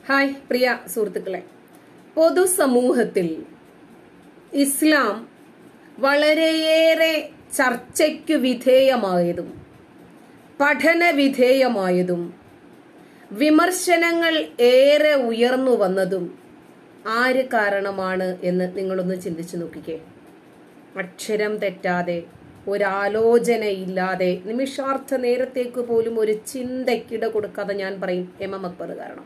Hi പ്രിയ സുഹൃത്തുക്കളെ പൊതുസമൂഹത്തിൽ ഇസ്ലാം വളരെയേറെ ചർച്ചയ്ക്കു വിധേയമായതും പഠന വിധേയമായതും വിമർശനങ്ങൾ ഏറെ ഉയർന്നു വന്നതും ആര് കാരണമാണ് എന്ന് നിങ്ങളൊന്ന് ചിന്തിച്ചു നോക്കിക്കേ അക്ഷരം തെറ്റാതെ ഒരാലോചനയില്ലാതെ നിമിഷാർത്ഥ നേരത്തേക്ക് പോലും ഒരു ചിന്തയ്ക്കിട കൊടുക്കാതെ ഞാൻ പറയും എം എം അക്ബർ കാരണം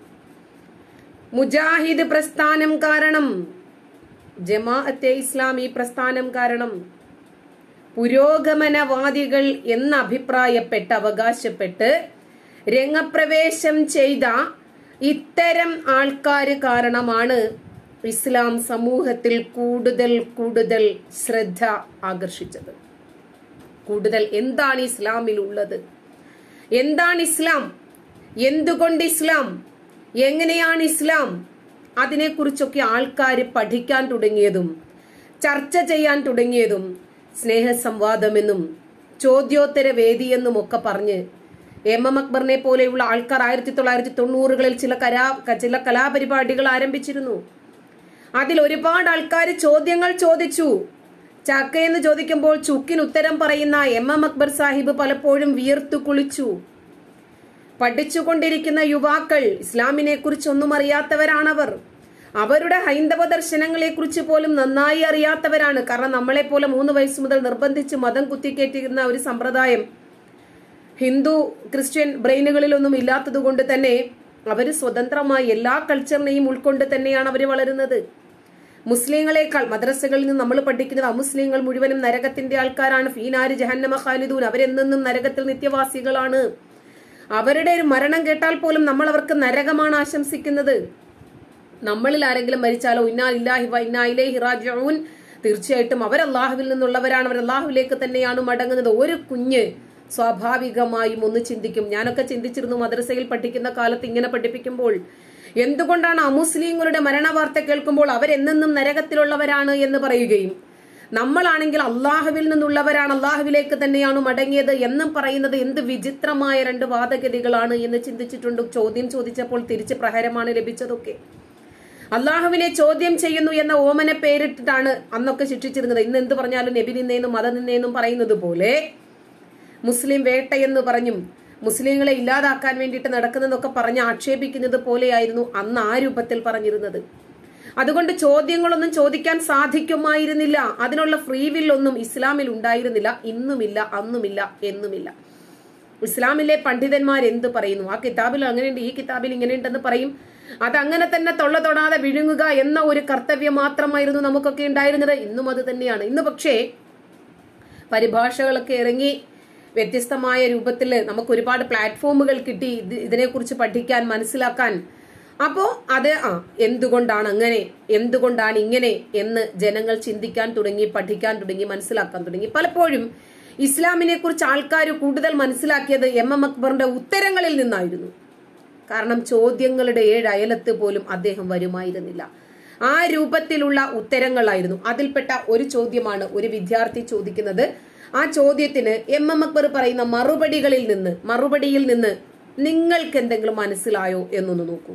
മുജാഹിദ് പ്രസ്ഥാനം കാരണം ജമാഅത്തെ ഇസ്ലാമി പ്രസ്ഥാനം കാരണം പുരോഗമനവാദികൾ എന്ന് അഭിപ്രായപ്പെട്ട് അവകാശപ്പെട്ട് രംഗപ്രവേശം ചെയ്ത ഇത്തരം ആൾക്കാർ കാരണമാണ് ഇസ്ലാം സമൂഹത്തിൽ കൂടുതൽ കൂടുതൽ ശ്രദ്ധ ആകർഷിച്ചത് കൂടുതൽ എന്താണ് ഇസ്ലാമിൽ ഉള്ളത് എന്താണ് ഇസ്ലാം എന്തുകൊണ്ട് ഇസ്ലാം എങ്ങനെയാണ് ഇസ്ലാം അതിനെക്കുറിച്ചൊക്കെ ആൾക്കാർ പഠിക്കാൻ തുടങ്ങിയതും ചർച്ച ചെയ്യാൻ തുടങ്ങിയതും സ്നേഹസംവാദമെന്നും ചോദ്യോത്തര വേദിയെന്നും ഒക്കെ പറഞ്ഞ് എം എം അക്ബറിനെ പോലെയുള്ള ആൾക്കാർ ആയിരത്തി തൊള്ളായിരത്തി തൊണ്ണൂറുകളിൽ ചില കലാ ചില കലാപരിപാടികൾ ആരംഭിച്ചിരുന്നു അതിൽ ഒരുപാട് ആൾക്കാർ ചോദ്യങ്ങൾ ചോദിച്ചു ചക്കയെന്ന് ചോദിക്കുമ്പോൾ ചുക്കിന് ഉത്തരം പറയുന്ന എം എം അക്ബർ സാഹിബ് പലപ്പോഴും വിയർത്തു കുളിച്ചു പഠിച്ചുകൊണ്ടിരിക്കുന്ന യുവാക്കൾ ഇസ്ലാമിനെ കുറിച്ച് ഒന്നും അറിയാത്തവരാണവർ അവരുടെ ഹൈന്ദവ ദർശനങ്ങളെ കുറിച്ച് പോലും നന്നായി അറിയാത്തവരാണ് കാരണം നമ്മളെ പോലെ മൂന്ന് വയസ്സ് മുതൽ നിർബന്ധിച്ച് മതം കുത്തിക്കേറ്റിരുന്ന ഒരു സമ്പ്രദായം ഹിന്ദു ക്രിസ്ത്യൻ ബ്രെയിനുകളിലൊന്നും ഇല്ലാത്തത് കൊണ്ട് തന്നെ അവർ സ്വതന്ത്രമായി എല്ലാ കൾച്ചറിനെയും ഉൾക്കൊണ്ട് തന്നെയാണ് അവർ വളരുന്നത് മുസ്ലിങ്ങളെക്കാൾ മദ്രസകളിൽ നിന്ന് നമ്മൾ പഠിക്കുന്നത് അമുസ്ലിങ്ങൾ മുഴുവനും നരകത്തിന്റെ ആൾക്കാരാണ് ഫീനാര് ജഹന്നമ ഖാലിദൂൻ അവരെന്നും നരകത്തിൽ നിത്യവാസികളാണ് അവരുടെ ഒരു മരണം കേട്ടാൽ പോലും നമ്മൾ അവർക്ക് നരകമാണ് ആശംസിക്കുന്നത് നമ്മളിൽ ആരെങ്കിലും മരിച്ചാലോ ഇന്നാ ഇല്ലാഹി വ ഇന്നാ ഇലൈഹി റാജിഊൻ തീർച്ചയായിട്ടും അവർ അള്ളാഹുവിൽ നിന്നുള്ളവരാണ് അവർ അള്ളാഹുവിലേക്ക് തന്നെയാണ് മടങ്ങുന്നത് ഒരു കുഞ്ഞ് സ്വാഭാവികമായും ഒന്ന് ചിന്തിക്കും ഞാനൊക്കെ ചിന്തിച്ചിരുന്നു മദ്രസയിൽ പഠിക്കുന്ന കാലത്ത് ഇങ്ങനെ പഠിപ്പിക്കുമ്പോൾ എന്തുകൊണ്ടാണ് അമുസ്ലിങ്ങളുടെ മരണവാർത്ത കേൾക്കുമ്പോൾ അവരെന്നെന്നും നരകത്തിലുള്ളവരാണ് എന്ന് പറയുകയും നമ്മളാണെങ്കിൽ അള്ളാഹുവിൽ നിന്നുള്ളവരാണ് അള്ളാഹുവിലേക്ക് തന്നെയാണ് മടങ്ങിയത് എന്നും പറയുന്നത് എന്ത് വിചിത്രമായ രണ്ട് വാദഗതികളാണ് എന്ന് ചിന്തിച്ചിട്ടുണ്ട് ചോദ്യം ചോദിച്ചപ്പോൾ തിരിച്ച് പ്രഹരമാണ് ലഭിച്ചതൊക്കെ അള്ളാഹുവിനെ ചോദ്യം ചെയ്യുന്നു എന്ന ഓമന പേരിട്ടിട്ടാണ് അന്നൊക്കെ ശിക്ഷിച്ചിരുന്നത് ഇന്ന് എന്ത് പറഞ്ഞാലും നബി നിന്നേന്നും മത നിന്നേന്നും പറയുന്നത് പോലെ മുസ്ലിം വേട്ടയെന്ന് പറഞ്ഞും മുസ്ലിങ്ങളെ ഇല്ലാതാക്കാൻ വേണ്ടിയിട്ട് നടക്കുന്നതൊക്കെ പറഞ്ഞ് ആക്ഷേപിക്കുന്നത് പോലെയായിരുന്നു അന്ന് ആ രൂപത്തിൽ പറഞ്ഞിരുന്നത് അതുകൊണ്ട് ചോദ്യങ്ങളൊന്നും ചോദിക്കാൻ സാധിക്കുമായിരുന്നില്ല അതിനുള്ള ഫ്രീ വില്ലൊന്നും ഇസ്ലാമിൽ ഉണ്ടായിരുന്നില്ല ഇന്നുമില്ല അന്നുമില്ല എന്നുമില്ല ഇസ്ലാമിലെ പണ്ഡിതന്മാർ എന്ത് പറയുന്നു ആ കിതാബിൽ അങ്ങനെയുണ്ട് ഈ കിതാബിൽ ഇങ്ങനെയുണ്ടെന്ന് പറയും അത് അങ്ങനെ തന്നെ തൊള്ള തൊടാതെ വിഴുങ്ങുക എന്ന ഒരു കർത്തവ്യം മാത്രമായിരുന്നു നമുക്കൊക്കെ ഉണ്ടായിരുന്നത് ഇന്നും അത് തന്നെയാണ് ഇന്ന് പക്ഷേ പരിഭാഷകളൊക്കെ ഇറങ്ങി വ്യത്യസ്തമായ രൂപത്തിൽ നമുക്ക് ഒരുപാട് പ്ലാറ്റ്ഫോമുകൾ കിട്ടി ഇത് ഇതിനെക്കുറിച്ച് പഠിക്കാൻ മനസ്സിലാക്കാൻ അപ്പോ അത് ആ എന്തുകൊണ്ടാണ് അങ്ങനെ എന്തുകൊണ്ടാണ് ഇങ്ങനെ എന്ന് ജനങ്ങൾ ചിന്തിക്കാൻ തുടങ്ങി പഠിക്കാൻ തുടങ്ങി മനസ്സിലാക്കാൻ തുടങ്ങി പലപ്പോഴും ഇസ്ലാമിനെ കുറിച്ച് ആൾക്കാർ കൂടുതൽ മനസ്സിലാക്കിയത് എം എം അക്ബറിന്റെ ഉത്തരങ്ങളിൽ നിന്നായിരുന്നു കാരണം ചോദ്യങ്ങളുടെ ഏഴ് അയലത്ത് പോലും അദ്ദേഹം വരുമായിരുന്നില്ല ആ രൂപത്തിലുള്ള ഉത്തരങ്ങളായിരുന്നു അതിൽപ്പെട്ട ഒരു ചോദ്യമാണ് ഒരു വിദ്യാർത്ഥി ചോദിക്കുന്നത് ആ ചോദ്യത്തിന് എം എം അക്ബർ പറയുന്ന മറുപടികളിൽ നിന്ന് മറുപടിയിൽ നിന്ന് നിങ്ങൾക്ക് എന്തെങ്കിലും മനസ്സിലായോ എന്നൊന്ന് നോക്കൂ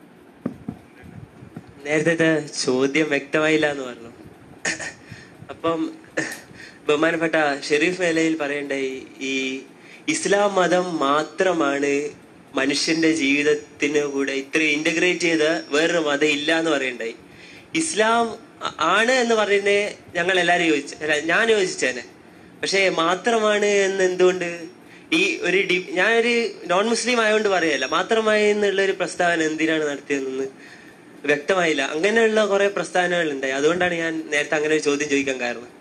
നേരത്തെ ചോദ്യം വ്യക്തമായില്ല എന്ന് പറഞ്ഞു അപ്പം ബഹുമാനപ്പെട്ട ഷെരീഫ് മേലയിൽ പറയണ്ടായി ഈ ഇസ്ലാം മതം മാത്രമാണ് മനുഷ്യന്റെ ജീവിതത്തിന് കൂടെ ഇത്ര ഇന്റഗ്രേറ്റ് ചെയ്ത വേറൊരു മതം ഇല്ല എന്ന് പറയണ്ടായി ഇസ്ലാം ആണ് എന്ന് പറയുന്നത് ഞങ്ങൾ എല്ലാരും യോജിച്ച അല്ല, ഞാൻ യോജിച്ചേനെ പക്ഷേ മാത്രമാണ് എന്ന് എന്തുകൊണ്ട് ഈ ഒരു ഡി ഞാനൊരു നോൺ മുസ്ലിം ആയതുകൊണ്ട് പറയല്ല മാത്രമായി എന്നുള്ള ഒരു പ്രസ്താവന എന്തിനാണ് നടത്തിയതെന്ന് വ്യക്തമായില്ല അങ്ങനെയുള്ള കുറെ പ്രസ്താവനകൾ ഉണ്ടായി അതുകൊണ്ടാണ് ഞാൻ നേരത്തെ അങ്ങനെ ഒരു ചോദ്യം ചോദിക്കാൻ കാരണം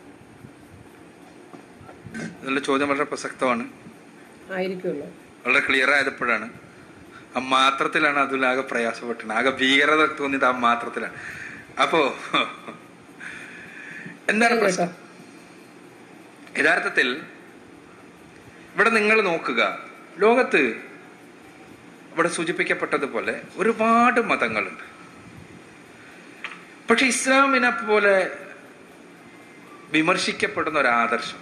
ഇതിലുള്ള ചോദ്യം വളരെ പ്രസക്തമാണ് ആയിരിക്കുമല്ലോ വളരെ ക്ലിയർ ആയപ്പോഴാണ് ആ മാത്രത്തിലാണ് അതിലാകെ പ്രയാസപ്പെട്ടത് ആകെ ഭീകരത തോന്നിയത് ആ മാത്രത്തിലാണ് അപ്പോ എന്താണ് പ്രശ്നം യഥാർത്ഥത്തിൽ ഇവിടെ നിങ്ങൾ നോക്കുക ലോകത്ത് ഇവിടെ സൂചിപ്പിക്കപ്പെട്ടതുപോലെ ഒരുപാട് മതങ്ങളുണ്ട് പക്ഷെ ഇസ്ലാമിനെ പോലെ വിമർശിക്കപ്പെടുന്ന ഒരു ആദർശം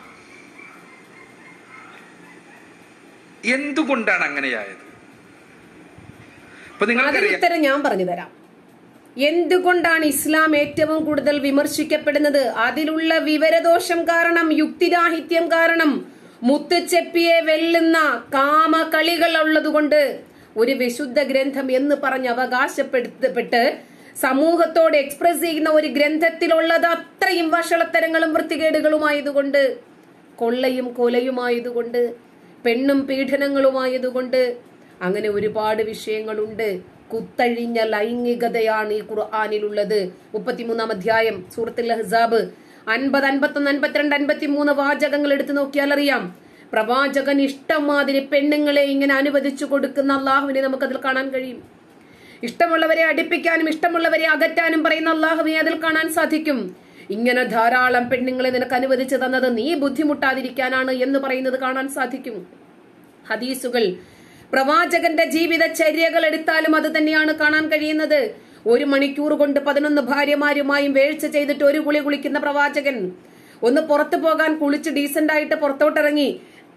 എന്തുകൊണ്ടാണ് അങ്ങനെയായത് ഇപ്പൊ അതിന് നിങ്ങൾക്കറിയാം ഉത്തരം ഞാൻ പറഞ്ഞു തരാം എന്തുകൊണ്ടാണ് ഇസ്ലാം ഏറ്റവും കൂടുതൽ വിമർശിക്കപ്പെടുന്നത് അതിലുള്ള വിവരദോഷം കാരണം യുക്തിരാഹിത്യം കാരണം മുത്തുച്ചെപ്പിയെ വെല്ലുന്ന കാമകളികൾ ഉള്ളതുകൊണ്ട് ഒരു വിശുദ്ധ ഗ്രന്ഥം എന്ന് പറഞ്ഞ് അവകാശപ്പെടുത്തപ്പെട്ട് സമൂഹത്തോട് എക്സ്പ്രസ് ചെയ്യുന്ന ഒരു ഗ്രന്ഥത്തിലുള്ളത് അത്രയും വഷളത്തരങ്ങളും വൃത്തികേടുകളുമായതുകൊണ്ട് കൊള്ളയും കൊലയുമായതുകൊണ്ട് പെണ്ണും പീഡനങ്ങളുമായതുകൊണ്ട് അങ്ങനെ ഒരുപാട് വിഷയങ്ങളുണ്ട് കുത്തഴിഞ്ഞ ലൈംഗികതയാണ് ഈ ഖുർആാനിലുള്ളത് മുപ്പത്തിമൂന്നാം അധ്യായം സൂറത്തുൽ ഹസാബ് അൻപത് അൻപത്തൊന്ന് അൻപത്തിരണ്ട് അൻപത്തിമൂന്ന് വാചകങ്ങൾ എടുത്തു നോക്കിയാൽ അറിയാം പ്രവാചകൻ ഇഷ്ടംമാതിരി പെണ്ണുങ്ങളെ ഇങ്ങനെ അനുവദിച്ചു കൊടുക്കുന്ന അള്ളാഹുവിനെ നമുക്കതിൽ കാണാൻ കഴിയും ഇഷ്ടമുള്ളവരെ അടുപ്പിക്കാനും ഇഷ്ടമുള്ളവരെ അകറ്റാനും പറയുന്ന അള്ളാഹുവിനെ അതിൽ കാണാൻ സാധിക്കും ഇങ്ങനെ ധാരാളം പെണ്ണുങ്ങളെ നിനക്ക് അനുവദിച്ചു തന്നത് നീ ബുദ്ധിമുട്ടാതിരിക്കാനാണ് എന്ന് പറയുന്നത് കാണാൻ സാധിക്കും ഹദീസുകൾ പ്രവാചകന്റെ ജീവിതചര്യകൾ എടുത്താലും അത് തന്നെയാണ് കാണാൻ കഴിയുന്നത് ഒരു മണിക്കൂർ കൊണ്ട് പതിനൊന്ന് ഭാര്യമാരുമായും വേഴ്ച ചെയ്തിട്ട് ഒരു കുളി കുളിക്കുന്ന പ്രവാചകൻ ഒന്ന് പുറത്തു പോകാൻ കുളിച്ച് ഡീസന്റ് ആയിട്ട് പുറത്തോട്ടിറങ്ങി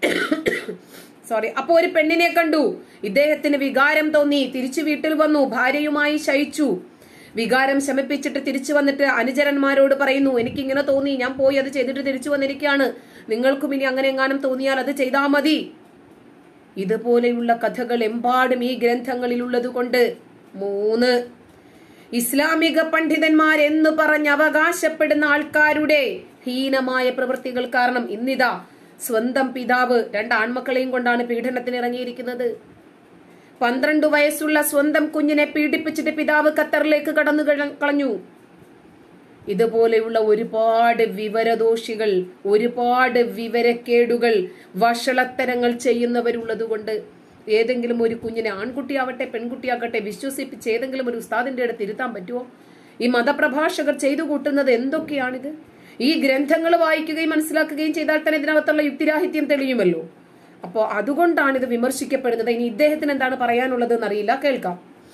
സോറി അപ്പൊ ഒരു പെണ്ണിനെ കണ്ടു ഇദ്ദേഹത്തിന് വികാരം തോന്നി തിരിച്ചു വീട്ടിൽ വന്നു ഭാര്യയുമായി ശയിച്ചു വികാരം ശമിപ്പിച്ചിട്ട് തിരിച്ചു വന്നിട്ട് അനുചരന്മാരോട് പറയുന്നു എനിക്ക് ഇങ്ങനെ തോന്നി ഞാൻ പോയി അത് ചെയ്തിട്ട് തിരിച്ചു വന്നിരിക്കുകയാണ് നിങ്ങൾക്കും ഇനി അങ്ങനെ എങ്ങാനും തോന്നിയാൽ അത് ചെയ്താൽ മതി ഇതുപോലെയുള്ള കഥകൾ എമ്പാടും ഈ ഗ്രന്ഥങ്ങളിലുള്ളത് കൊണ്ട് മൂന്ന് ഇസ്ലാമിക പണ്ഡിതന്മാർ എന്ന് പറഞ്ഞ് അവകാശപ്പെടുന്ന ആൾക്കാരുടെ ഹീനമായ പ്രവൃത്തികൾ കാരണം ഇന്നിതാ സ്വന്തം പിതാവ് രണ്ട് ആൺമക്കളെയും കൊണ്ടാണ് പീഡനത്തിന് ഇറങ്ങിയിരിക്കുന്നത് പന്ത്രണ്ട് വയസ്സുള്ള സ്വന്തം കുഞ്ഞിനെ പീഡിപ്പിച്ചിട്ട് പിതാവ് ഖത്തറിലേക്ക് കടന്നു കള- കളഞ്ഞു ഇതുപോലെയുള്ള ഒരുപാട് വിവരദോഷികൾ ഒരുപാട് വിവരക്കേടുകൾ വഷളത്തരങ്ങൾ ചെയ്യുന്നവരുള്ളത് കൊണ്ട് ഏതെങ്കിലും ഒരു കുഞ്ഞിനെ ആൺകുട്ടിയാവട്ടെ പെൺകുട്ടിയാകട്ടെ വിശ്വസിപ്പിച്ച് ഏതെങ്കിലും ഒരു ഉസ്താദിന്റെ അടുത്ത് ഇരുത്താൻ പറ്റുമോ ഈ മതപ്രഭാഷകർ ചെയ്തു കൂട്ടുന്നത് എന്തൊക്കെയാണിത് ഈ ഗ്രന്ഥങ്ങൾ വായിക്കുകയും മനസ്സിലാക്കുകയും ചെയ്താൽ തന്നെ ഇതിനകത്തുള്ള യുക്തിരാഹിത്യം തെളിയുമല്ലോ അപ്പോൾ അതുകൊണ്ടാണ് ഇത് വിമർശിക്കപ്പെടുന്നത് ഇനി ഇദ്ദേഹത്തിന് എന്താണ് പറയാനുള്ളത് എന്നറിയില്ല കേൾക്കാം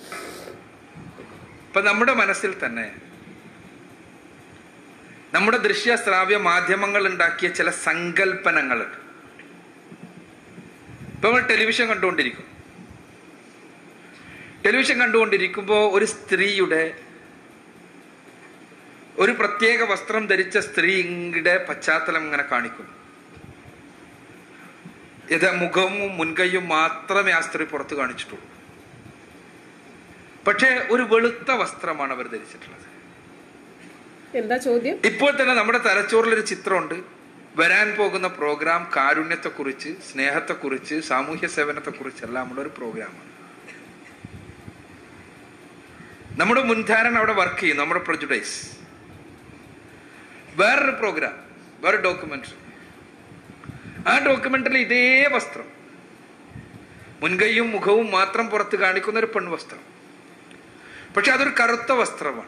ഇപ്പൊ നമ്മുടെ മനസ്സിൽ തന്നെ നമ്മുടെ ദൃശ്യ ശ്രാവ്യ മാധ്യമങ്ങൾ ഉണ്ടാക്കിയ ചില സങ്കല്പനങ്ങളുണ്ട് ഇപ്പൊ നമ്മൾ ടെലിവിഷൻ കണ്ടുകൊണ്ടിരിക്കും ടെലിവിഷൻ കണ്ടുകൊണ്ടിരിക്കുമ്പോൾ ഒരു സ്ത്രീയുടെ ഒരു പ്രത്യേക വസ്ത്രം ധരിച്ച സ്ത്രീയുടെ പശ്ചാത്തലം ഇങ്ങനെ കാണിക്കുന്നു ഇത് മുഖവും മുൻകൈയും മാത്രമേ ആ സ്ത്രീ പുറത്ത് കാണിച്ചിട്ടുള്ളൂ പക്ഷേ ഒരു വെളുത്ത വസ്ത്രമാണ് അവർ ധരിച്ചിട്ടുള്ളത് എന്താ ചോദ്യം ഇപ്പോൾ തന്നെ നമ്മുടെ തലച്ചോറിൽ ഒരു ചിത്രമുണ്ട് വരാൻ പോകുന്ന പ്രോഗ്രാം കാരുണ്യത്തെക്കുറിച്ച് സ്നേഹത്തെക്കുറിച്ച് സാമൂഹ്യ സേവനത്തെക്കുറിച്ച് എല്ലാം ഉള്ള ഒരു പ്രോഗ്രാമാണ് നമ്മുടെ മുൻധാരണ അവിടെ വർക്ക് ചെയ്യും നമ്മുടെ പ്രൊജുഡൈസ് വേറൊരു പ്രോഗ്രാം വേറെ ഡോക്യുമെന്ററി ആ ഡോക്യുമെന്ററിൽ ഇതേ വസ്ത്രം മുൻകൈയും മുഖവും മാത്രം പുറത്ത് കാണിക്കുന്ന ഒരു പെൺവസ്ത്രം പക്ഷെ അതൊരു കറുത്ത വസ്ത്രമാണ്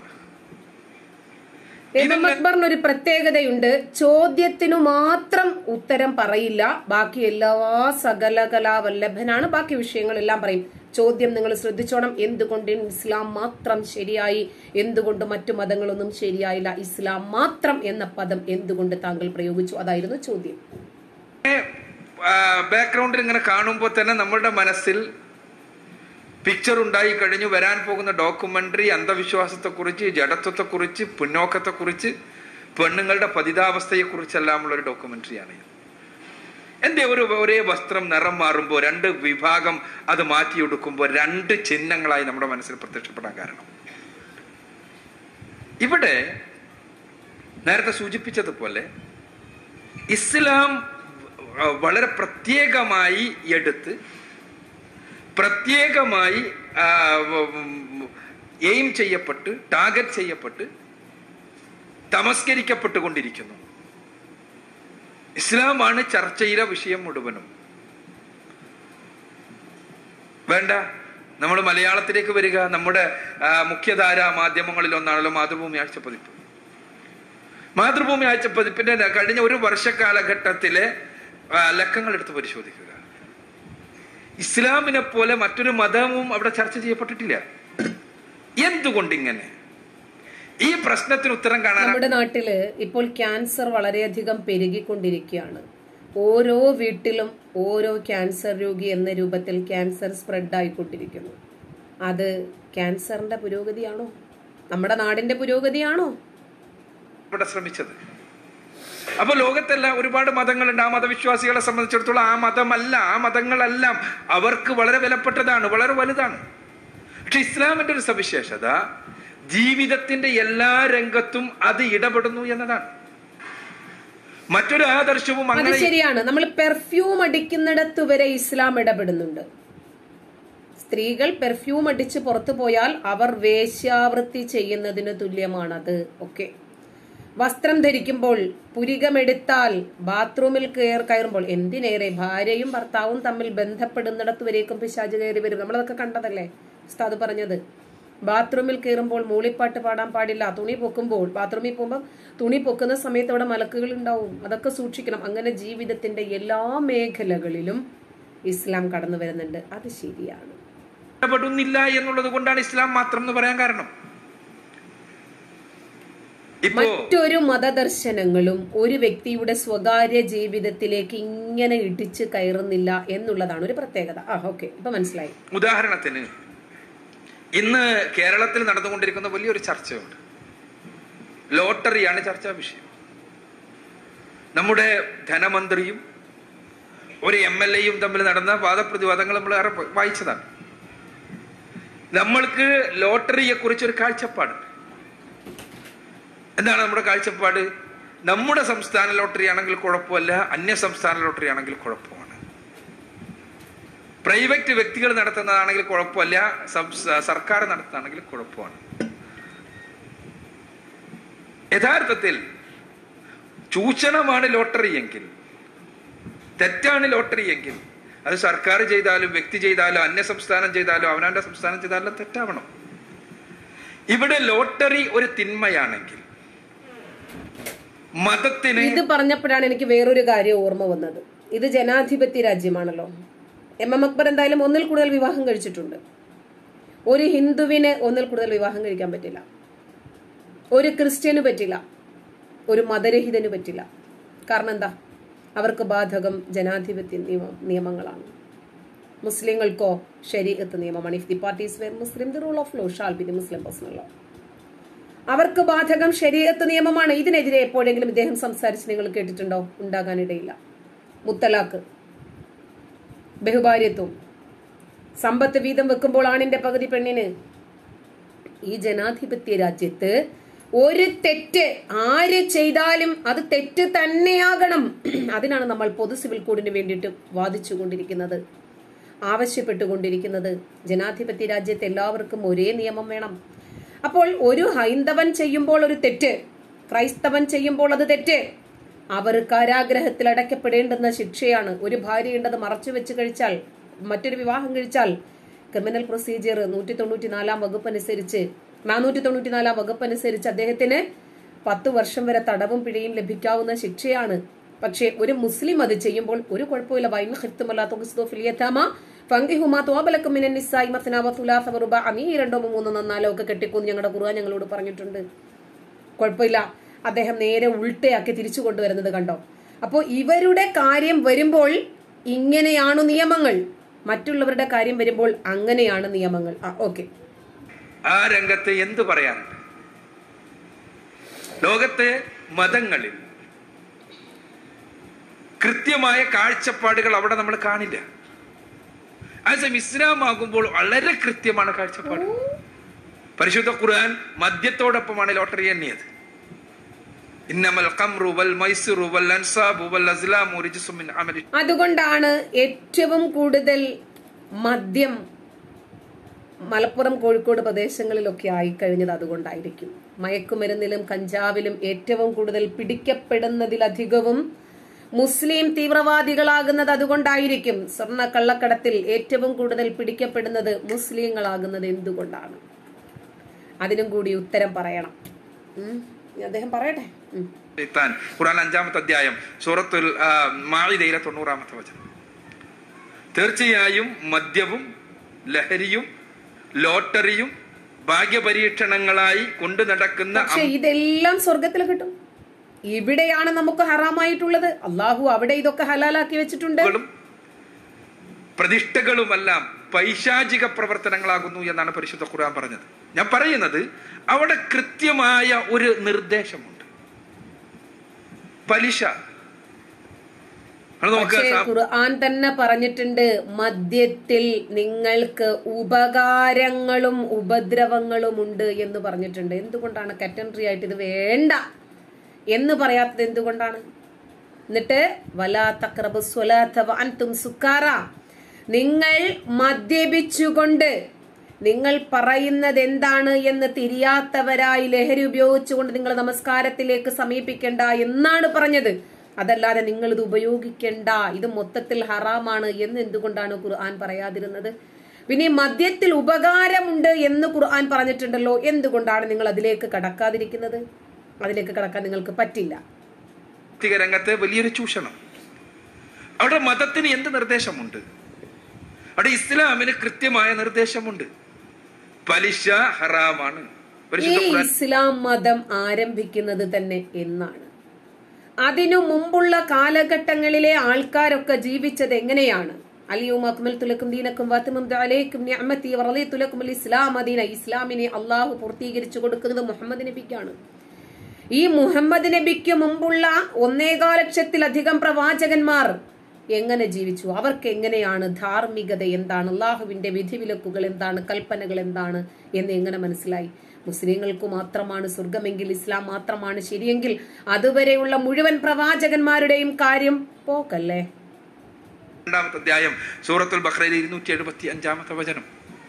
എം അക്ബറിന് ഒരു പ്രത്യേകതയുണ്ട് ചോദ്യത്തിനു മാത്രം ഉത്തരം പറയില്ല ബാക്കി എല്ലാ സകല കലാവല്ലഭനാണ് ബാക്കി വിഷയങ്ങളെല്ലാം പറയും ചോദ്യം നിങ്ങൾ ശ്രദ്ധിച്ചോണം എന്തുകൊണ്ട് ഇസ്ലാം മാത്രം ശരിയായി എന്തുകൊണ്ട് മറ്റു മതങ്ങളൊന്നും ശരിയായില്ല ഇസ്ലാം മാത്രം എന്ന പദം എന്തുകൊണ്ട് താങ്കൾ പ്രയോഗിച്ചു അതായിരുന്നു ചോദ്യം ബാക്ക്ഗ്രൗണ്ടിൽ ഇങ്ങനെ കാണുമ്പോൾ തന്നെ നമ്മളുടെ മനസ്സിൽ പിക്ചർ ഉണ്ടായി കഴിഞ്ഞു വരാൻ പോകുന്ന ഡോക്യുമെന്ററി അന്ധവിശ്വാസത്തെക്കുറിച്ച് ജഡത്വത്തെക്കുറിച്ച് പിന്നോക്കത്തെക്കുറിച്ച് പെണ്ണുങ്ങളുടെ പതിതാവസ്ഥയെക്കുറിച്ചെല്ലാമുള്ള ഒരു ഡോക്യുമെന്ററിയാണ് ഇത് എന്റെ ഒരു ഒരേ വസ്ത്രം നിറം മാറുമ്പോൾ രണ്ട് വിഭാഗം അത് മാറ്റിയെടുക്കുമ്പോൾ രണ്ട് ചിഹ്നങ്ങളായി നമ്മുടെ മനസ്സിൽ പ്രത്യക്ഷപ്പെടാൻ കാരണം ഇവിടെ നേരത്തെ സൂചിപ്പിച്ചതുപോലെ ഇസ്ലാം വ- വളരെ പ്രത്യേകമായി എടുത്ത് പ്രത്യേകമായി എയിം ചെയ്യപ്പെട്ട് ടാർഗറ്റ് ചെയ്യപ്പെട്ട് തമസ്കരിക്കപ്പെട്ടുകൊണ്ടിരിക്കുന്നു ഇസ്ലാമാണ് ചർച്ചയിലെ വിഷയം മുഴുവനും വേണ്ട നമ്മൾ മലയാളത്തിലേക്ക് വരിക നമ്മുടെ ആ, മുഖ്യധാര മാധ്യമങ്ങളിൽ ഒന്നാണല്ലോ മാതൃഭൂമി ആഴ്ച പതിപ്പ് മാതൃഭൂമി ആഴ്ച പതിപ്പിന്റെ ര- കഴിഞ്ഞ ഒരു വർഷക്കാലഘട്ടത്തിലെ ആ, ലക്കങ്ങൾ എടുത്ത് പരിശോധിക്കുക ഇസ്ലാമിനെ പോലെ മറ്റൊരു മതവും അവിടെ ചർച്ച ചെയ്യപ്പെട്ടിട്ടില്ല എന്തുകൊണ്ടിങ്ങനെ ഈ പ്രശ്നത്തിന് ഉത്തരം കാണാൻ നമ്മുടെ നാട്ടില് ഇപ്പോൾ ക്യാൻസർ വളരെയധികം പെരുകിക്കൊണ്ടിരിക്കുകയാണ് ഓരോ വീട്ടിലും ഓരോ ക്യാൻസർ രോഗി എന്ന രൂപത്തിൽ ക്യാൻസർ സ്പ്രെഡ് ആയിക്കൊണ്ടിരിക്കുന്നു അത് ക്യാൻസറിന്റെ പുരോഗതിയാണോ നമ്മുടെ നാടിന്റെ പുരോഗതിയാണോ ഇവിടെ ശ്രമിച്ചത് അപ്പൊ ലോകത്തെല്ലാം ഒരുപാട് മതങ്ങളുണ്ട് ആ മതവിശ്വാസികളെ സംബന്ധിച്ചിടത്തോളം ആ മതമല്ല ആ മതങ്ങളെല്ലാം അവർക്ക് വളരെ വിലപ്പെട്ടതാണ് വളരെ വലുതാണ് പക്ഷെ ഇസ്ലാമിന്റെ ഒരു സവിശേഷത ജീവിതത്തിന്റെ എല്ലാ രംഗത്തും അത് ഇടപെടുന്നു എന്നതാണ് മറ്റൊരു ആദർശവും അത് അങ്ങനെ ശരിയാണ് നമ്മൾ പെർഫ്യൂം അടിക്കുന്നിടത്ത് വരെ ഇസ്ലാം ഇടപെടുന്നുണ്ട് സ്ത്രീകൾ പെർഫ്യൂം അടിച്ച് പുറത്തു പോയാൽ അവർ വേശ്യാവൃത്തി ചെയ്യുന്നതിന് തുല്യമാണത് ഓക്കെ വസ്ത്രം ധരിക്കുമ്പോൾ പുരികമെടുത്താൽ ബാത്റൂമിൽ കയർ കയറുമ്പോൾ എന്തിനേറെ ഭാര്യയും ഭർത്താവും തമ്മിൽ ബന്ധപ്പെടുന്നിടത്ത് വരേക്കും പിശാജ് കയറി വരും നമ്മളതൊക്കെ കണ്ടതല്ലേ ഉസ്താദ് പറഞ്ഞത് ബാത്റൂമിൽ കയറുമ്പോൾ മൂളിപ്പാട്ട് പാടാൻ പാടില്ല തുണി പൊക്കുമ്പോൾ ബാത്റൂമിൽ പോകുമ്പോൾ തുണി പൊക്കുന്ന സമയത്ത് അവിടെ മലക്കുകൾ ഉണ്ടാവും അതൊക്കെ സൂക്ഷിക്കണം അങ്ങനെ ജീവിതത്തിന്റെ എല്ലാ മേഖലകളിലും ഇസ്ലാം കടന്നു വരുന്നുണ്ട് അത് ശരിയാണ് ഇടപെടുന്നില്ല എന്നുള്ളത് കൊണ്ടാണ് ഇസ്ലാം മാത്രം എന്ന് പറയാൻ കാരണം ഇപ്പോ മറ്റൊരു മതദർശനങ്ങളും ഒരു വ്യക്തിയുടെ സ്വകാര്യ ജീവിതത്തിലേക്ക് ഇങ്ങനെ ഇടിച്ചു കയറുന്നില്ല എന്നുള്ളതാണ് ഒരു പ്രത്യേകത ആ ഓക്കെ ഇപ്പൊ മനസ്സിലായി ഉദാഹരണത്തിന് ഇന്ന് കേരളത്തിൽ നടന്നുകൊണ്ടിരിക്കുന്ന വലിയൊരു ചർച്ചയുണ്ട് ലോട്ടറിയാണ് ചർച്ചാ വിഷയം നമ്മുടെ ധനമന്ത്രിയും ഒരു എം എൽ എയും തമ്മിൽ നടന്ന വാദപ്രതിവാദങ്ങൾ നമ്മൾ ഏറെ വായിച്ചതാണ് നമ്മൾക്ക് ലോട്ടറിയെ കുറിച്ച് ഒരു കാഴ്ചപ്പാടുണ്ട് എന്താണ് നമ്മുടെ കാഴ്ചപ്പാട് നമ്മുടെ സംസ്ഥാന ലോട്ടറി ആണെങ്കിൽ കുഴപ്പമല്ല അന്യ സംസ്ഥാന ലോട്ടറി ആണെങ്കിൽ കുഴപ്പമാണ് പ്രൈവറ്റ് വ്യക്തികൾ നടത്തുന്നതാണെങ്കിൽ കുഴപ്പമല്ല സംസ്ഥ- സർക്കാർ നടത്തുന്നതാണെങ്കിൽ കുഴപ്പമാണ് യഥാർത്ഥത്തിൽ ചൂഷണമാണ് ലോട്ടറി എങ്കിൽ തെറ്റാണ് ലോട്ടറി എങ്കിൽ അത് സർക്കാർ ചെയ്താലും വ്യക്തി ചെയ്താലും അന്യ സംസ്ഥാനം ചെയ്താലും അവനാന്റെ സംസ്ഥാനം ചെയ്താലും തെറ്റാവണം ഇവിടെ ലോട്ടറി ഒരു തിന്മയാണെങ്കിൽ മതത്തിന് ഇത് പറഞ്ഞപ്പോഴാണ് എനിക്ക് വേറൊരു കാര്യം ഓർമ്മ വന്നത് ഇത് ജനാധിപത്യ രാജ്യമാണല്ലോ എം എം അക്ബർ എന്തായാലും ഒന്നിൽ കൂടുതൽ വിവാഹം കഴിച്ചിട്ടുണ്ട് ഒരു ഹിന്ദുവിന് ഒന്നിൽ കൂടുതൽ വിവാഹം കഴിക്കാൻ പറ്റില്ല ഒരു ക്രിസ്ത്യന് പറ്റില്ല ഒരു മതരഹിതന് പറ്റില്ല കാരണം എന്താ അവർക്ക് ബാധകം ജനാധിപത്യ നിയമ നിയമങ്ങളാണ് മുസ്ലിങ്ങൾക്കോ ശരീഅത്ത് നിയമമാണ് if the parties were Muslim the rule of law shall be the Muslim personal law അവർക്ക് ബാധകം ശരീരത്ത് നിയമമാണ് ഇതിനെതിരെ എപ്പോഴെങ്കിലും ഇദ്ദേഹം സംസാരിച്ച് നിങ്ങൾ കേട്ടിട്ടുണ്ടോ ഉണ്ടാകാനിടയില്ല മുത്തലാഖ് ബഹുഭാര്യത്വം സമ്പത്ത് വീതം വെക്കുമ്പോൾ ആണിന്റെ പകുതി പെണ്ണിന് ഈ ജനാധിപത്യ രാജ്യത്ത് ഒരു തെറ്റ് ആര് ചെയ്താലും അത് തെറ്റ് തന്നെയാകണം അതിനാണ് നമ്മൾ പൊതു സിവിൽ കോഡിന് വേണ്ടിയിട്ട് വാദിച്ചുകൊണ്ടിരിക്കുന്നത് ആവശ്യപ്പെട്ടുകൊണ്ടിരിക്കുന്നത് ജനാധിപത്യ രാജ്യത്ത് എല്ലാവർക്കും ഒരേ നിയമം വേണം അപ്പോൾ ഒരു ഹൈന്ദവൻ ചെയ്യുമ്പോൾ ഒരു തെറ്റ് ക്രൈസ്തവൻ ചെയ്യുമ്പോൾ അത് തെറ്റ് അവർ കാരാഗ്രഹത്തിൽ അടയ്ക്കപ്പെടേണ്ടുന്ന ശിക്ഷയാണ് ഒരു ഭാര്യയുണ്ടത് മറച്ചു വെച്ച് കഴിച്ചാൽ മറ്റൊരു വിവാഹം കഴിച്ചാൽ ക്രിമിനൽ പ്രൊസീജിയർ നൂറ്റി തൊണ്ണൂറ്റി നാലാം വകുപ്പ് അനുസരിച്ച് നാനൂറ്റി തൊണ്ണൂറ്റി നാലാം വകുപ്പ് അനുസരിച്ച് അദ്ദേഹത്തിന് പത്ത് വർഷം വരെ തടവും പിഴയും ലഭിക്കാവുന്ന ശിക്ഷയാണ് പക്ഷേ ഒരു മുസ്ലിം അത് ചെയ്യുമ്പോൾ ഒരു കുഴപ്പമില്ല വൈൻ ഹിത്തുമല്ലാത്ത ഫങ്കിഹുമാ തോബലക്കും മിനൻ നിസ്സായി മസ്നാവ സുലാസ വറുബ അമീ രണ്ടോ മൂന്നോ നന്നാലോ ഒക്കെ കെട്ടിക്കൂന്ന് ഞങ്ങളുടെ ഖുർആൻ ഞങ്ങളോട് പറഞ്ഞിട്ടുണ്ട് കുഴപ്പമില്ല അദ്ദേഹം നേരെ ഉൾട്ടയാക്കി തിരിച്ചു കൊണ്ടുവരുന്നത് കണ്ടോ അപ്പോൾ ഇവരുടെ കാര്യം വരുമ്പോൾ ഇങ്ങനെയാണ് നിയമങ്ങൾ മറ്റുള്ളവരുടെ കാര്യം വരുമ്പോൾ അങ്ങനെയാണ് നിയമങ്ങൾ ആ ഓക്കെ ആ രംഗത്ത് എന്ത് പറയാനുണ്ട് ലോകത്തെ മതങ്ങളിൽ കൃത്യമായ കാഴ്ചപ്പാടുകൾ അവിടെ നമ്മൾ കാണില്ല അതേസമയം ഇസ്ലാം ആകുമ്പോൾ വളരെ കൃത്യമാണ് കാഴ്ചപ്പാട് പരിശുദ്ധ ഖുർആൻ മദ്യത്തോടൊപ്പമാണ് ലോട്ടറി എണ്ണിയത് ഇന്നമൽ ഖംറു വൽ മൈസിറു വൽ അൻസാബു വൽ അസ്ലാമു റിജ്സും മിൻ അമലി അതുകൊണ്ടാണ് ഏറ്റവും കൂടുതൽ മദ്യം മലപ്പുറം കോഴിക്കോട് പ്രദേശങ്ങളിലൊക്കെ ആയിക്കഴിഞ്ഞത് അതുകൊണ്ടായിരിക്കും മയക്കുമരുന്നിലും കഞ്ചാവിലും ഏറ്റവും കൂടുതൽ പിടിക്കപ്പെടുന്നതിലധികവും മുസ്ലിം തീവ്രവാദികളാകുന്നത് അതുകൊണ്ടായിരിക്കും സ്വർണ്ണ കള്ളക്കടത്തിൽ ഏറ്റവും കൂടുതൽ പിടിക്കപ്പെടുന്നത് മുസ്ലിങ്ങളാകുന്നത് എന്തുകൊണ്ടാണ് അതിനും കൂടി ഉത്തരം പറയണം ഉം. അദ്ദേഹം പറയട്ടെ ഉം. ഷെയ്ത്താൻ ഖുർആൻ അഞ്ചാമത്തെ അധ്യായം സൂറത്തുൽ ആ, മാഇദയിലെ തൊണ്ണൂറാമത്തെ വചനം തീർച്ചയായും മദ്യവും ലഹരിയും ലോട്ടറിയും ഭാഗ്യപരീക്ഷണങ്ങളായി കൊണ്ടു നടക്കുന്ന പക്ഷെ ഇതെല്ലാം സ്വർഗത്തിൽ കിട്ടും ഇവിടെയാണ് നമുക്ക് ഹറാമായിട്ടുള്ളത് അള്ളാഹു അവിടെ ഇതൊക്കെ ഹലാലാക്കി വെച്ചിട്ടുണ്ട് അമ്പുകളും പ്രതിഷ്ഠകളുമെല്ലാം പൈശാചിക പ്രവർത്തനങ്ങളാകുന്നു എന്നാണ് പരിശുദ്ധ ഖുർആൻ പറഞ്ഞത് ഞാൻ പറയുന്നത് അവിടെ കൃത്യമായ ഒരു നിർദ്ദേശമുണ്ട് പലിശ അത് നമുക്ക് പക്ഷേ സാ- ഖുർആൻ തന്നെ പറഞ്ഞിട്ടുണ്ട് മദ്യത്തിൽ നിങ്ങൾക്ക് ഉപകാരങ്ങളും ഉപദ്രവങ്ങളും ഉണ്ട് എന്ന് പറഞ്ഞിട്ടുണ്ട് എന്തുകൊണ്ടാണ് കറ്റൻട്രി ആയിട്ട് ഇത് വേണ്ട എന്ന് പറയാത്തത് എന്തുകൊണ്ടാണ് എന്നിട്ട് വലാ തക്രബു സ്വലാത്ത അൻതും സുക്കാറ നിങ്ങൾ മദ്യപിച്ചുകൊണ്ട് നിങ്ങൾ പറയുന്നത് എന്താണ് എന്ന് തിരിയാത്തവരായി ലഹരി ഉപയോഗിച്ചുകൊണ്ട് നിങ്ങൾ നമസ്കാരത്തിലേക്ക് സമീപിക്കണ്ട എന്നാണ് പറഞ്ഞത് അതല്ലാതെ നിങ്ങൾ ഇത് ഉപയോഗിക്കണ്ട ഇത് മൊത്തത്തിൽ ഹറാമാണ് എന്ന് എന്തുകൊണ്ടാണ് ഖുർആൻ പറയാതിരുന്നത് പിന്നെ ഈ മദ്യത്തിൽ ഉപകാരമുണ്ട് എന്ന് ഖുർആൻ പറഞ്ഞിട്ടുണ്ടല്ലോ എന്തുകൊണ്ടാണ് നിങ്ങൾ അതിലേക്ക് കടക്കാതിരിക്കുന്നത് അതിലേക്ക് കടക്കാൻ നിങ്ങൾക്ക് പറ്റില്ല സാമ്പത്തിക രംഗത്തെ വലിയൊരു ചൂഷണം അവിടെ മതത്തിന് എന്ത് നിർദ്ദേശമുണ്ട് അവിടെ ഇസ്ലാമിന് കൃത്യമായ നിർദ്ദേശമുണ്ട് പലിശ ഹറാമാണ് ഈ പരിശുദ്ധ ഖുർആൻ ഇസ്ലാം മതം ആരംഭിക്കുന്നത് തന്നെ എന്നാണ് അതിനു മുമ്പുള്ള കാലഘട്ടങ്ങളിലെ ആൾക്കാരൊക്കെ ജീവിച്ചത് എങ്ങനെയാണ് അലിയും അക്മൽ തുലക്കും ദീനക്കും വാത്തുമും അലേക്കും നിഅമത്തി വറലി തുലക്കും ഇസ്ലാം മദീന ഇസ്ലാമിനെ അള്ളാഹു പൂർത്തീകരിച്ചു കൊടുക്കുന്നത് മുഹമ്മദ് നബിക്കാണ് ഈ മുഹമ്മദ് നബിക്ക് മുമ്പുള്ള ഒന്നേകാൽ ലക്ഷത്തിലധികം പ്രവാചകന്മാർ എങ്ങനെ ജീവിച്ചു അവർക്ക് എങ്ങനെയാണ് ധാർമ്മികത എന്താണ് അള്ളാഹുവിന്റെ വിധിവിലക്കുകൾ എന്താണ് കൽപ്പനകൾ എന്താണ് എന്ന് എങ്ങനെ മനസ്സിലായി മുസ്ലിങ്ങൾക്ക് മാത്രമാണ് സ്വർഗമെങ്കിൽ ഇസ്ലാം മാത്രമാണ് ശരിയെങ്കിൽ അതുവരെയുള്ള മുഴുവൻ പ്രവാചകന്മാരുടെയും കാര്യം പോക്കല്ലേ രണ്ടാമത്തെ അധ്യായം സൂറത്തുൽ ബഖറയിലെ ഇരുന്നൂറ്റി എഴുപത്തി അഞ്ചാമത്തെ വചനം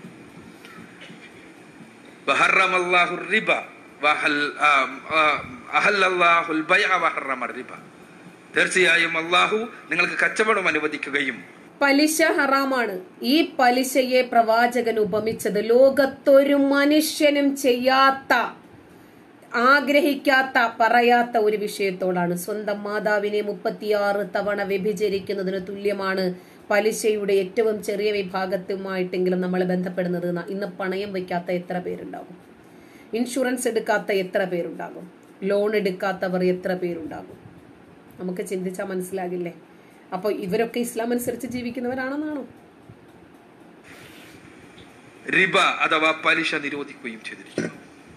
വഹറമല്ലാഹു റിബ വഹൽ- ആ, ആ, അഹല്ലല്ലാഹുൽ ബൈഅ വഹറമ റിബ തീർച്ചയായും അള്ളാഹു നിങ്ങൾക്ക് കച്ചവടം അനുവദിക്കുകയും പലിശ ഹറാമാണ് ഈ പലിശയെ പ്രവാചകൻ ഉപമിച്ചത് ലോകത്തൊരു മനുഷ്യനും ചെയ്യാത്ത ആഗ്രഹിക്കാത്ത പറയാത്ത ഒരു വിഷയത്തോടാണ് സ്വന്തം മാതാവിനെ മുപ്പത്തിയാറ് തവണ വ്യഭിചരിക്കുന്നതിന് തുല്യമാണ് പലിശയുടെ ഏറ്റവും ചെറിയ വിഭാഗത്തുമായിട്ടെങ്കിലും നമ്മൾ ബന്ധപ്പെടുന്നത് എന്ന് ഇന്ന് പണയം വയ്ക്കാത്ത എത്ര പേരുണ്ടാകും ഇൻഷുറൻസ് എടുക്കാത്ത എത്ര പേരുണ്ടാകും ലോൺ എടുക്കാത്തവർ എത്ര പേരുണ്ടാകും നമുക്ക് ചിന്തിച്ചാൽ മനസ്സിലാകില്ലേ അപ്പോൾ ഇവരൊക്കെ ഇസ്ലാം അനുസരിച്ച് ജീവിക്കുന്നവരാണെന്നാണോ റിബ അഥവാ പലിശ നിരോധിക്കുകയും ചെയ്തിരിക്കുന്നു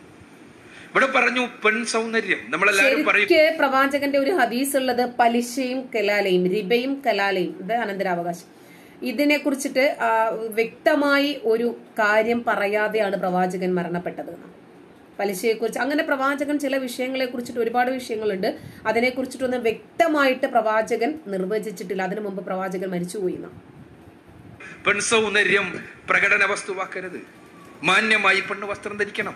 ഇവിടെ പറഞ്ഞു പെൺ സൗന്ദര്യം നമ്മളെല്ലാവരും പറയും ശരിക്ക് പ്രവാചകന്റെ ഒരു ഹദീസ് ഉള്ളത് പലിശയും കലാലയും റിബയും കലാലയും ഇത് അനന്തരാവകാശം ഇതിനെ കുറിച്ചിട്ട് വ്യക്തമായി ഒരു കാര്യം പറയാതെയാണ് പ്രവാചകൻ മരണപ്പെട്ടത് എന്നാണ്. പലിശയെക്കുറിച്ച് അങ്ങനെ പ്രവാചകൻ ചില വിഷയങ്ങളെ കുറിച്ചിട്ട് ഒരുപാട് വിഷയങ്ങളുണ്ട് അതിനെ കുറിച്ചിട്ടൊന്നും വ്യക്തമായിട്ട് പ്രവാചകൻ നിർവചിച്ചിട്ടില്ല അതിനു മുമ്പ് പ്രവാചകൻ മരിച്ചുപോയി എന്നാണ് പെൺ സൗന്ദര്യം പ്രകടന വസ്തുവാക്കരുത് മാന്യമായി പെണ്ണ് വസ്ത്രം ധരിക്കണം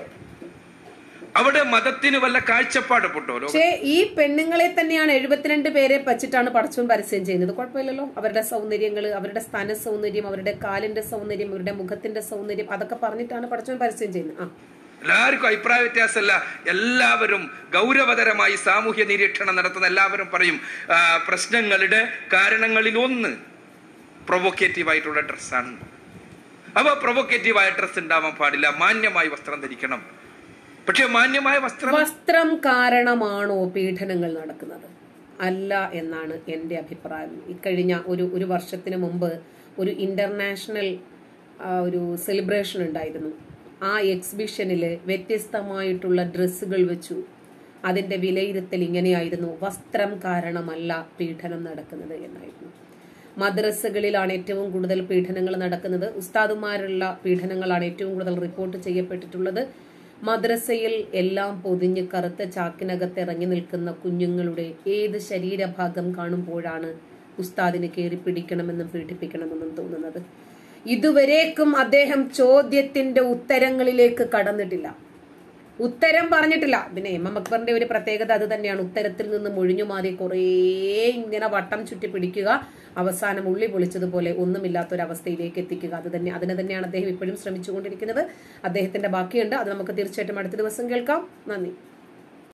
അവിടെ മതത്തിന് വല്ല കാഴ്ചപ്പാടുണ്ടോ ലോക പക്ഷേ ഈ പെണ്ണുങ്ങളെ തന്നെയാണ് എഴുപത്തിരണ്ട് പേരെ വച്ചിട്ടാണ് പടച്ചോൻ പരസ്യം ചെയ്യുന്നത് കുഴപ്പമില്ലല്ലോ അവരുടെ സൗന്ദര്യങ്ങൾ അവരുടെ സ്ഥാന സൗന്ദര്യം അവരുടെ കാലിന്റെ സൗന്ദര്യം അവരുടെ മുഖത്തിന്റെ സൗന്ദര്യം അതൊക്കെ പറഞ്ഞിട്ടാണ് പടച്ചോൻ പരസ്യം ചെയ്യുന്നത് ആ എല്ലാവർക്കും അഭിപ്രായ വ്യത്യാസമല്ല എല്ലാവരും ഗൗരവതരമായി സാമൂഹ്യ നിരീക്ഷണം നടത്തുന്ന എല്ലാവരും പറയും ആ, പ്രശ്നങ്ങളുടെ കാരണങ്ങളിൽ ഒന്ന് പ്രൊവോക്കേറ്റീവ് ആയിട്ടുള്ള ഡ്രസ്സാണ് അപ്പൊ പ്രൊവോക്കേറ്റീവായ ഡ്രസ്സ് ഉണ്ടാവാൻ പാടില്ല മാന്യമായി വസ്ത്രം ധരിക്കണം പക്ഷെ മാന്യമായ വസ്ത്രം വസ്ത്രം കാരണമാണോ പീഡനങ്ങൾ നടക്കുന്നത് അല്ല എന്നാണ് എൻ്റെ അഭിപ്രായം ഇക്കഴിഞ്ഞ ഒരു ഒരു വർഷത്തിന് മുമ്പ് ഒരു ഇന്റർനാഷണൽ ആ, ഒരു സെലിബ്രേഷൻ ഉണ്ടായിരുന്നു ആ എക്സിബിഷനിൽ വ്യത്യസ്തമായിട്ടുള്ള ഡ്രസ്സുകൾ വെച്ചു അതിന്റെ വിലയിരുത്തൽ ഇങ്ങനെയായിരുന്നു വസ്ത്രം കാരണമല്ല പീഡനം നടക്കുന്നത് എന്നായിരുന്നു മദ്രസകളിലാണ് ഏറ്റവും കൂടുതൽ പീഡനങ്ങൾ നടക്കുന്നത് ഉസ്താദുമാരുള്ള പീഡനങ്ങളാണ് ഏറ്റവും കൂടുതൽ റിപ്പോർട്ട് ചെയ്യപ്പെട്ടിട്ടുള്ളത് മദ്രസയിൽ എല്ലാം പൊതിഞ്ഞ് കറുത്ത ചാക്കിനകത്ത് ഇറങ്ങി നിൽക്കുന്ന കുഞ്ഞുങ്ങളുടെ ഏത് ശരീരഭാഗം കാണുമ്പോഴാണ് ഉസ്താദിന് കയറി പിടിക്കണമെന്നും പീഡിപ്പിക്കണമെന്നും തോന്നുന്നത് ഇതുവരേക്കും അദ്ദേഹം ചോദ്യത്തിന്റെ ഉത്തരങ്ങളിലേക്ക് കടന്നിട്ടില്ല ഉത്തരം പറഞ്ഞിട്ടില്ല പിന്നെ എം എം അക്ബറിന്റെ ഒരു പ്രത്യേകത അത് തന്നെയാണ് ഉത്തരത്തിൽ നിന്ന് ഒഴിഞ്ഞു മാറി കുറേ ഇങ്ങനെ വട്ടം ചുറ്റി പിടിക്കുക അവസാനം ഉള്ളി പൊളിച്ചതുപോലെ ഒന്നുമില്ലാത്തൊരവസ്ഥയിലേക്ക് എത്തിക്കുക അത് തന്നെ അതിന് തന്നെയാണ് അദ്ദേഹം ഇപ്പോഴും ശ്രമിച്ചുകൊണ്ടിരിക്കുന്നത് അദ്ദേഹത്തിന്റെ ബാക്കിയുണ്ട് അത് നമുക്ക് തീർച്ചയായിട്ടും അടുത്ത ദിവസം കേൾക്കാം നന്ദി